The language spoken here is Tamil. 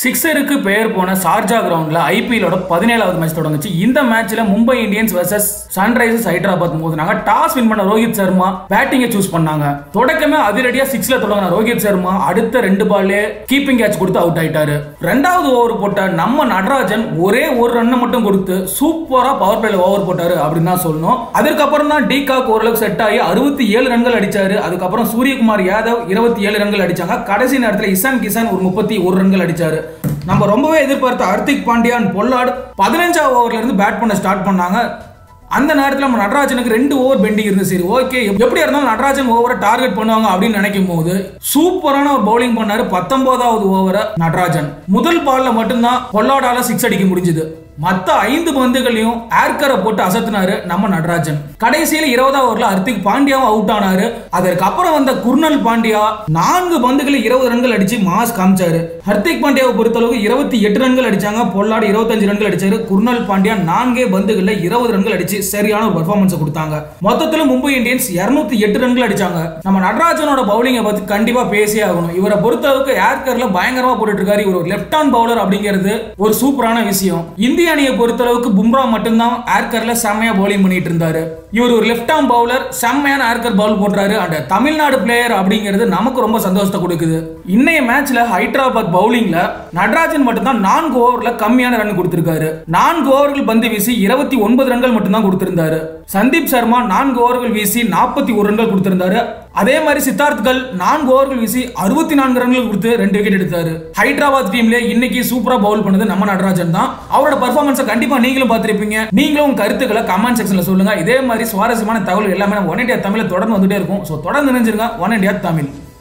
சிக்ஸருக்கு பெயர் போன சார்ஜா கிரவுண்ட்ல ஐபிஎலோட பதினேழாவது மேட்ச் தொடங்குச்சு இந்த மேட்ச்ல Mumbai Indians versus Sunrisers Hyderabad மோதினாங்க டாஸ் வின் பண்ண ரோஹித் சர்மா பேட்டிங்கை சூஸ் பண்ணாங்க தொடக்கமே அதிரடியா சிக்ஸ்ல தொடங்கின ரோஹித் சர்மா அடுத்த ரெண்டு பால்லே கீப்பிங் கேட்ச் கொடுத்து அவுட் ஆயிட்டாரு ரெண்டாவது ஓவர் போட்ட நம்ம நடராஜன் ஒரே ஒரு ரன்னை மட்டும் கொடுத்து சூப்பரா பவர் பிளேல ஓவர் போட்டாரு அப்படின்னு தான் சொல்லணும் அதுக்கப்புறம் தான் டிகாக் ஓரளவுக்கு செட் ஆகி அறுபத்தி ஏழு ரன்கள் அடிச்சாரு அதுக்கப்புறம் சூரியகுமார் யாதவ் இருபத்தி ஏழு ரன்கள் அடிச்சாங்க கடைசி நேரத்தில் இசான் கிசான் ஒரு முப்பத்தி ஒரு ரன்கள் அடிச்சாரு நம்ம ரொம்பவே எதிர்பார்த்த ஹர்திக் பாண்டியான் பொல்லாட் பதினஞ்சாவது ஓவர்ல இருந்து பேட் பண்ண ஸ்டார்ட் பண்ணாங்க அந்த நேரத்தில் நம்ம நடராஜனுக்கு ரெண்டு ஓவர் பெண்டிங் இருந்து சரி ஓகே எப்படி இருந்தாலும் நடராஜன் ஓவரை டார்கெட் பண்ணுவாங்க அப்படின்னு நினைக்கும் போது சூப்பரான ஒரு பவுலிங் பண்ணாரு பத்தொன்பதாவது ஓவரை நடராஜன் முதல் பால்ல மட்டும்தான் பொல்லாடால சிக்ஸ் அடிக்க முடிஞ்சது மத்த ஐந்து பந்துகளையும் ஏர்கரை போட்டு அசத்தினாரு நம்ம நடராஜன் கடைசியில இருபதாவது ஓவர்ல ஹர்திக் பாண்டியாவும் அவுட் ஆனாரு அதற்கு அப்புறம் வந்த குர்னல் பாண்டியா நான்கு பந்துகளில் இருபது ரன்கள் அடிச்சு மாஸ் காமிச்சாரு ஹர்திக் பாண்டியாவை பொறுத்தளவுக்கு இருபத்தி எட்டு ரன்கள் அடிச்சாங்க பொல்லாடு இருபத்தஞ்சு ரன்கள் அடிச்சாரு குர்னல் பாண்டியா நான்கே பந்துகளில் இருபது ரன்கள் அடிச்சு சரியான ஒரு பர்ஃபார்மன்ஸ் கொடுத்தாங்க மொத்தத்தில் மும்பை இந்தியன்ஸ் இருநூத்தி எட்டு ரன்கள் அடிச்சாங்க நம்ம நடராஜனோட பவுலிங்கை பத்தி கண்டிப்பா பேசியே ஆகணும் இவரை பொறுத்தளவுக்கு ஏர்கர்ல பயங்கரமா போட்டுட்டு இருக்காரு இவர் ஒரு லெஃப்ட் ஹேண்ட் பவுலர் அப்படிங்கிறது ஒரு சூப்பரான விஷயம் இந்திய அணியை பொறுத்தளவுக்கு பும்ரா மட்டும்தான் ஏர்கர்ல செம்மையா பவுலிங் பண்ணிட்டு இருந்தாரு இவர் ஒரு லெஃப்ட் ஆர்ம் பவுலர் செம்மையான ஏர்கர் பவுல் போடுறாரு அண்ட் தமிழ்நாடு பிளேயர் அப்படிங்கிறது நமக்கு ரொம்ப சந்தோஷத்தை கொடுக்குது இன்னைய மேட்ச்ல ஹைதராபாத் பவுலிங்ல நடராஜன் மட்டும்தான் நான்கு ஓவர்ல கம்மியான ரன் கொடுத்திருக்காரு நான்கு ஓவர்கள் பந்து வீசி இருபத்தி ஒன்பது ரன்கள் மட்டும்தான் கொடுத்திருந்தாரு சந்தீப் சர்மா நான்கு ஓவர்கள் வீசி நாற்பத்தி ஒரு ரன்கள் கொடுத்திருந்தாரு அதே மாதிரி சித்தார்த்கள் நான்கு ஓவர்கள் வீசி அறுபத்தி நான்கு ரன்கள் கொடுத்து ரெண்டு விக்கெட் எடுத்தாரு ஹைதராபாத் டீம்ல இன்னைக்கு சூப்பரா பவுல் பண்ணது நம்ம நடராஜன் தான் அவரோட பர்ஃபார்மன்ஸை கண்டிப்பா நீங்களும் பார்த்திருப்பீங்க நீங்களும் உங்க கருத்துக்களை கமெண்ட் செக்ஷன்ல சொல்லுங்க இதே மாதிரி சுவாரஸ்யமான தகவல் எல்லாமே நம்ம ஒன் இண்டியா தமிழ்ல தொடர்ந்து வந்துட்டே இருக்கும் ஸோ தொடர்ந்து நினைஞ்சிருங்க ஒன் இண்டியா தமிழ்